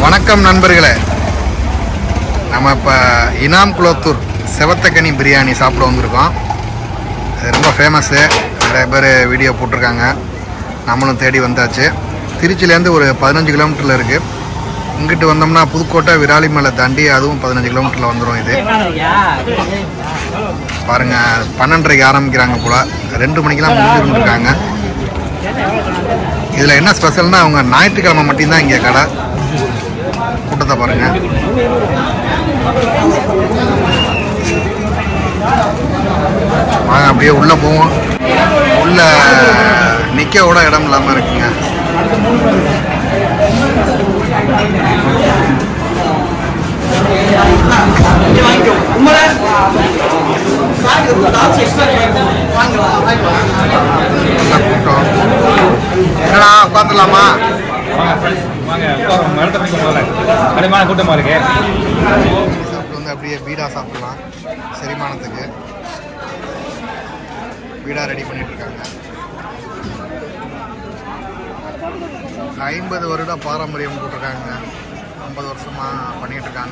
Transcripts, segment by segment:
வணக்கம் நண்பர்களே நம்ம இப்போ இனாம் குளத்தூர் செவத்தக்கனி பிரியாணி சாப்பிட வந்திருக்கோம் அது ரொம்ப ஃபேமஸ்ஸு நிறைய பேர் வீடியோ போட்டிருக்காங்க நம்மளும் தேடி வந்தாச்சு திருச்சியிலேருந்து ஒரு பதினஞ்சு கிலோமீட்டரில் இருக்குது இங்கிட்டு வந்தோம்னா புதுக்கோட்டை விராலிமலை தாண்டி அதுவும் பதினஞ்சு கிலோமீட்டரில் வந்துடும் இது பாருங்கள் பன்னெண்டரைக்கு ஆரம்பிக்கிறாங்க போல் ரெண்டு மணிக்கெலாம் முடிஞ்சிருந்து இருக்காங்க இதில் என்ன ஸ்பெஷல்னா அவங்க ஞாயிற்றுக்கிழமை மட்டும்தான் இங்கே கடை கூட்டத்தை பாருங்க வாங்க அப்படியே உள்ளே போவோம் உள்ள நிற்க கூட இடம் இல்லாமல் இருக்குங்க நல்ல கூட்டம் என்னடா உட்காந்துடலாமா வாங்க உட்காருங்க. மரத்தை பிடிக்க முதல்ல கடுமையான கூட்டமா இருக்கு சாப்பிட்டு வந்து அப்படியே பீடா சாப்பிடலாம் செரிமானத்துக்கு பீடா ரெடி பண்ணிட்டு இருக்காங்க ஐம்பது வருட பாரம்பரியம் போட்டிருக்காங்க ஐம்பது வருஷமா பண்ணிட்டு இருக்காங்க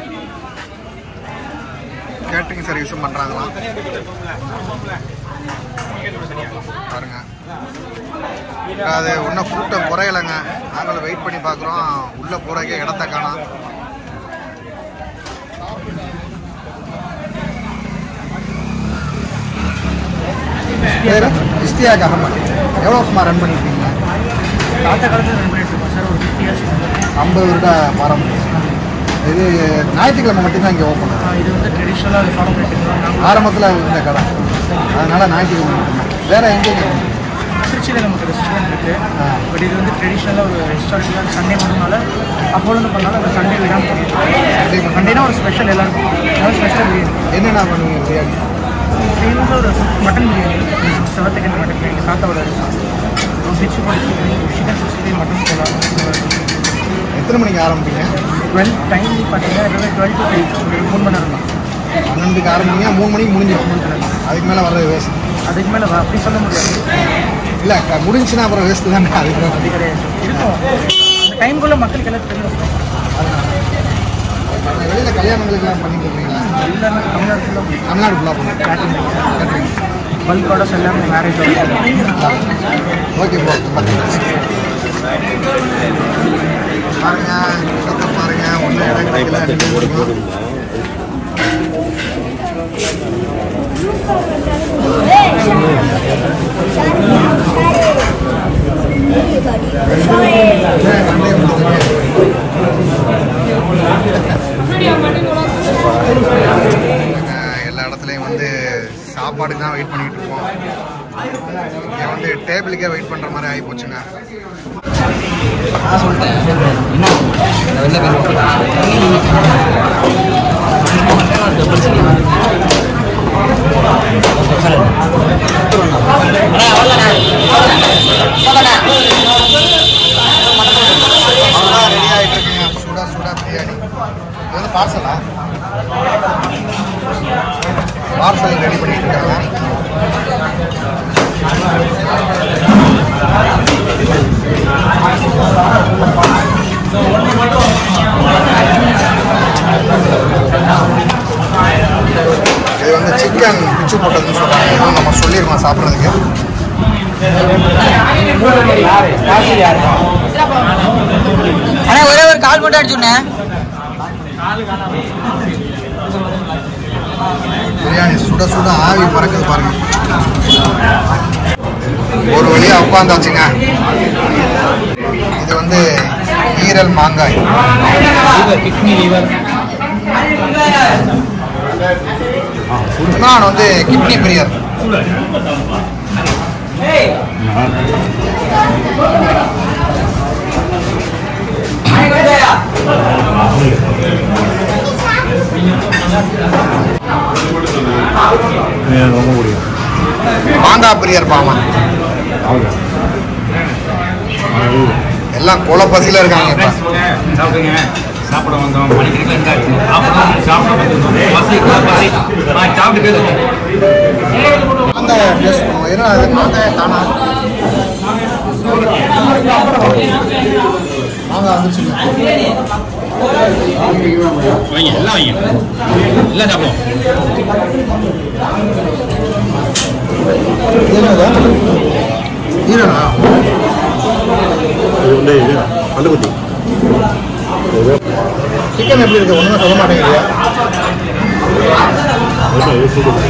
கேட்டரிங் சர்வீஸும் பண்றாங்களாம் பாருங்க அது ஒன்றும் கூட்டம் குறையலைங்க நாங்களும் வெயிட் பண்ணி பார்க்குறோம் உள்ளே போகிறக்கே இடத்த காணோம் பேர் இஸ்தியாக் அகமது எவ்வளோ வருஷமா ரன் பண்ணியிருக்கீங்க தாத்தா காலத்தில் ரன் பண்ணிட்டு இருக்கோம் சார் ஒரு ஃபிஃப்டி இயர்ஸ் ஐம்பது வருட பாரம்பரியம் இது ஞாயிற்றுக்கிழமை மட்டும்தான் இங்கே ஓப்பன் இது வந்து ட்ரெடிஷ்னலாக ஃபாலோ பண்ணிட்டு இருக்கோம் நாங்கள் ஆரம்பத்தில் இருந்த கடை அதனால ஞாயிற்றுக்கிழமை மட்டும்தான் வேற எங்கேயும் திருச்சியில் நமக்கு ரெஸ்டாரண்ட் இருக்குது ஆ. பட் இது வந்து ட்ரெடிஷ்னலாக ஒரு ரெஸ்டாரண்ட்டில் சண்டே மட்டும்னால அப்போலேருந்து பண்ணாலும் அந்த சண்டே விடாமல் சண்டேனா ஒரு ஸ்பெஷல் எல்லாருக்கும் அதாவது ஸ்பெஷல் பிரியாணி என்னென்ன பண்ணுவீங்க பிரியாணி ஃபேமஸாக ஒரு மட்டன் பிரியாணி செவத்துக்கண்டு மட்டன் பிரியாணி தாத்தாவோட ஒரு பிச்சு போட்டு சிக்கன் சிக்ஸ்டி மட்டன் போலாம் எத்தனை மணிக்கு ஆரம்பிப்பீங்க டுவெல் டைம் பார்த்தீங்கன்னா எப்பவுமே டுவெல் டு ஃபைவ் ஒரு மூணு மணி நேரம் தான் பன்னெண்டுக்கு ஆரம்பிங்க மூணு மணிக்கு முடிஞ்சிடும் அதுக்கு மேலே வர்றது வேஸ்ட் அதுக்கு மேலே அப்படி சொல்ல முடியாது இல்லை முடிஞ்சுன்னா அப்புறம் வேஸ்ட்டு தானே அதுக்கு மேலே அப்படி கிடையாது இருக்கும் அந்த டைம்குள்ளே மக்களுக்கு எல்லாம் தெரியும் வெளியில் கல்யாணங்களுக்குலாம் பண்ணிட்டு இருக்கீங்களா எல்லாமே தமிழ்நாடு ஃபுல்லாக தமிழ்நாடு ஃபுல்லாக பண்ணுங்க கேட்டரிங் கேட்டரிங் பல்க் ஆர்டர்ஸ் எல்லாமே மேரேஜ் ஓகே ப்ரோ பாருங்க கூட்டத்தை பாருங்க ஒன்றும் இடம் கிடைக்கல நின்னுட்டு அஹ் எல்லா இடத்துலையும் வந்து சாப்பாடுக்கு தான் வெயிட் பண்ணிட்டு இருப்போம் இங்கே வந்து டேபிளுக்கே வெயிட் பண்ணுற மாதிரி ஆகி போச்சுங்க அவ்வளோதான் ரெடி ஆகிட்டு இருக்குங்க சுடா சுடா பிரியாணி இது வந்து பார்சலா பார்சல் ரெடி பண்ணிட்டு இருக்காங்க இது வந்து சிக்கன் பிச்சு போட்டதுன்னு சொல்றாங்க இதுவும் நம்ம சொல்லியிருக்கோம் சாப்பிட்றதுக்கு அண்ணா ஒரே ஒரு கால் மட்டும் அடிச்சுண்ணே பிரியாணி சுட சுட ஆவி பறக்குது பாருங்க ஒரு வழியா உட்காந்தாச்சுங்க இது வந்து ஈரல் மாங்காய் கிட்னி லிவர் நான் வந்து கிட்னி பிரியர் ரொம்ப முடியும் மாங்காய் பிரியர் பாமா எல்லாம் கொலை பசியில இருக்காங்க இப்ப சாப்பிடுங்க சாப்பிட வந்தோம் மணிக்கணக்கில் இருந்தாச்சு சாப்பிட சாப்பிட வந்தோம் பசி பசி நான் சாப்பிட்டு பேசுவோம் மாங்காய் டேஸ்ட் பண்ணுவோம் ஏன்னா அது மாங்காயை காணா மாங்காய் வந்துச்சுங்க வைங்க எல்லாம் வைங்க எல்லாம் சாப்பிடுவோம் ஈரனா இது வந்து இது கண்டுக்குட்டி சிக்கன் எப்படி இருக்கு ஒன்றுமே சொல்ல மாட்டேங்குது ரொம்ப இது சூப்பர்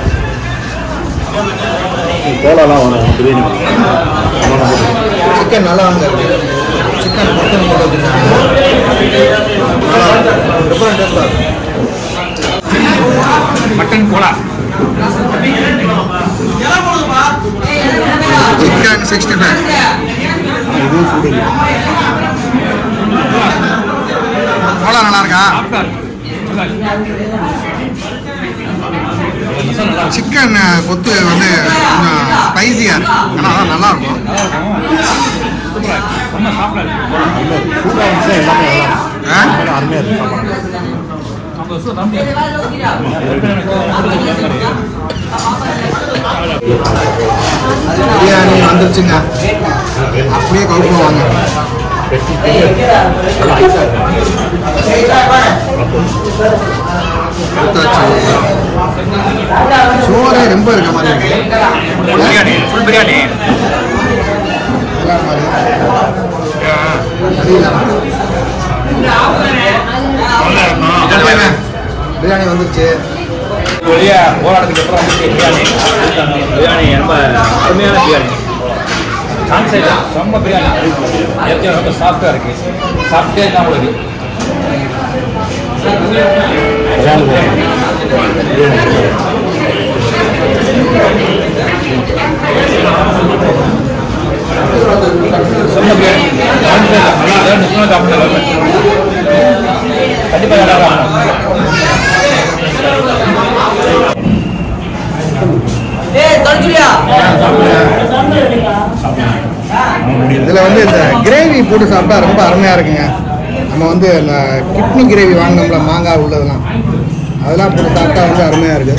கோலாலாம் வரும் பிரியாணி சிக்கன் நல்லா வந்து சிக்கன் மட்டன் போட்டு வச்சுருக்காங்க டிஃப்ரெண்ட் டேஸ்ட்டாக இருக்கும் மட்டன் கோலா சிக்கன் சிக்ஸ்டி ஃபைவ் இதுவும் சூடு இல்லை கோலா நல்லா இருக்கா சாப்பிட்டா சிக்கன் கொத்து வந்து கொஞ்சம் ஸ்பைசியாக இருக்கு ஆனால் அதான் நல்லா இருக்கும் சூப்பரா ரொம்ப சாப்பிடாது சூடாக இருந்துச்சு எல்லாமே நல்லா இருக்கும். ஆ? எல்லாமே அருமையாக இருக்கு சாப்பாடு நம்ம சூடு தம்பி பிரியாணி வந்துருச்சுங்க அப்படியே கவுக்குவாங்க சோறே ரொம்ப இருக்க மாதிரி இருக்கு பிரியாணி ஃபுல் பிரியாணி எல்லா மாதிரி சரியில்லை இதெல்லாம் பிரியாணி வந்துருச்சு வெளியே போராட்டத்துக்கு அப்புறம் வந்து பிரியாணி பிரியாணி ரொம்ப அருமையான பிரியாணி சான்ஸ் இல்லை ரொம்ப பிரியாணி ஏற்கனவே ரொம்ப சாஃப்டாக இருக்கு சாப்பிட்டே தான் உங்களுக்கு ரொம்ப பிரியாணி சான்ஸ் இல்லை நல்லா வேறு நிச்சயமாக சாப்பிடலாம் கண்டிப்பாக நல்லா சாப்பிடலாம் ஏய் தொலைச்சியா இதில் வந்து இந்த கிரேவி போட்டு சாப்பிட்டா ரொம்ப அருமையாக இருக்குங்க நம்ம வந்து இந்த கிட்னி கிரேவி வாங்கினோம்ல மாங்காய் உள்ளதெல்லாம் அதெல்லாம் போட்டு சாப்பிட்டா வந்து அருமையாக இருக்குது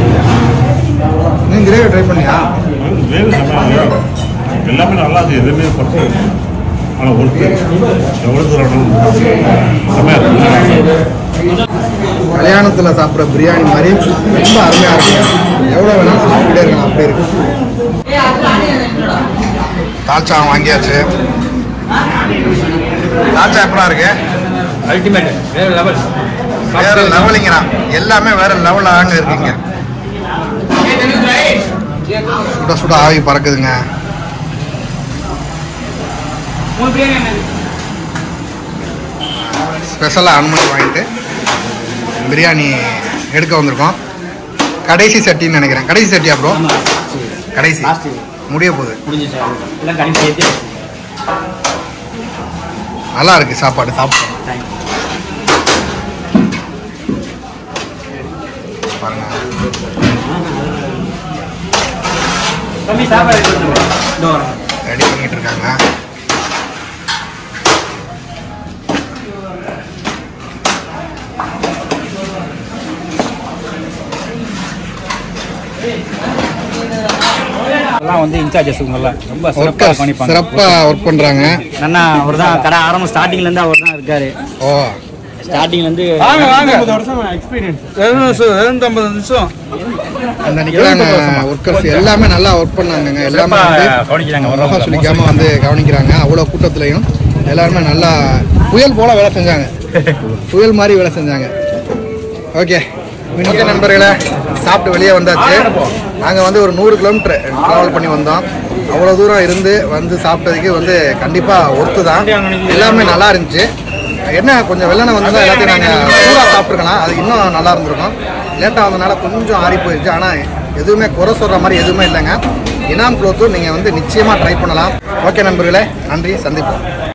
நீ கிரேவி ட்ரை பண்ணியா வேறு சமையல் எல்லாமே நல்லா இருக்கு எதுவுமே குறைச்சி ஆனால் ஒருத்தர் எவ்வளோ தூரம் செம்மையாக இருக்கு கல்யாணத்தில் சாப்பிட்ற பிரியாணி மாதிரி ரொம்ப அருமையாக இருக்குங்க எவ்வளோ வேணாலும் சாப்பிட்டுட்டே இருக்கலாம் அப்படியே இருக்கு தால்ச்சா வாங்கியாச்சு தால்ச்சா எப்படா இருக்கு அல்டிமேட் வேற லெவல் வேற லெவலிங்கண்ணா எல்லாமே வேற லெவலாக இருக்குங்க சுட சுட ஆவி பறக்குதுங்க ஸ்பெஷலாக அனுமதி வாங்கிட்டு பிரியாணி எடுக்க வந்திருக்கோம் கடைசி சட்டின்னு நினைக்கிறேன் கடைசி சட்டியா ப்ரோ கடைசி முடிய போகுது எல்லாம் கடைசி சேர்த்து நல்லா இருக்கு சாப்பாடு சாப்பிட்டோம் பாருங்க தம்பி சாப்பாடு எடுத்து வந்துருவோம். ரெடி பண்ணிட்டு இருக்காங்க எல்லாம் வந்து இன்சார்ஜஸ் இவங்கெல்லாம் ரொம்ப சிறப்பாக ஒர்க்கர்ஸ் கவனிப்பாங்க சிறப்பாக ஒர்க் பண்ணுறாங்க அண்ணா அவர் தான் கடை ஆரம்பம் ஸ்டார்டிங்ல இருந்து அவர் தான் இருக்காரு ஓ ஸ்டார்டிங்ல இருந்து வாங்க வாங்க அந்த நிற்கிறாங்க ஒர்க்கர்ஸ் எல்லாமே நல்லா ஒர்க் பண்ணாங்கங்க எல்லாமே வந்து கவனிக்கிறாங்க முகம் சுளிக்காம வந்து கவனிக்கிறாங்க அவ்வளோ கூட்டத்துலையும் எல்லாருமே நல்லா புயல் போல வேலை செஞ்சாங்க புயல் மாதிரி வேலை செஞ்சாங்க ஓகே ஓகே நண்பர்களே சாப்பிட்டு வெளியே வந்தாச்சு நாங்கள் வந்து ஒரு நூறு கிலோமீட்டர் ட்ராவல் பண்ணி வந்தோம் அவ்வளோ தூரம் இருந்து வந்து சாப்பிட்டதுக்கு வந்து கண்டிப்பாக ஒர்த்து தான் எல்லாமே நல்லா இருந்துச்சு என்ன கொஞ்சம் வெள்ளனை வந்து எல்லாத்தையும் நாங்கள் சூடாக சாப்பிட்ருக்கலாம் அது இன்னும் நல்லா இருந்திருக்கும் லேட்டாக வந்தனால கொஞ்சம் ஆறி போயிடுச்சு ஆனால் எதுவுமே குறை சொல்கிற மாதிரி எதுவுமே இல்லைங்க இனாம் குளோத்தும் நீங்கள் வந்து நிச்சயமாக ட்ரை பண்ணலாம் ஓகே நண்பர்களே நன்றி சந்திப்போம்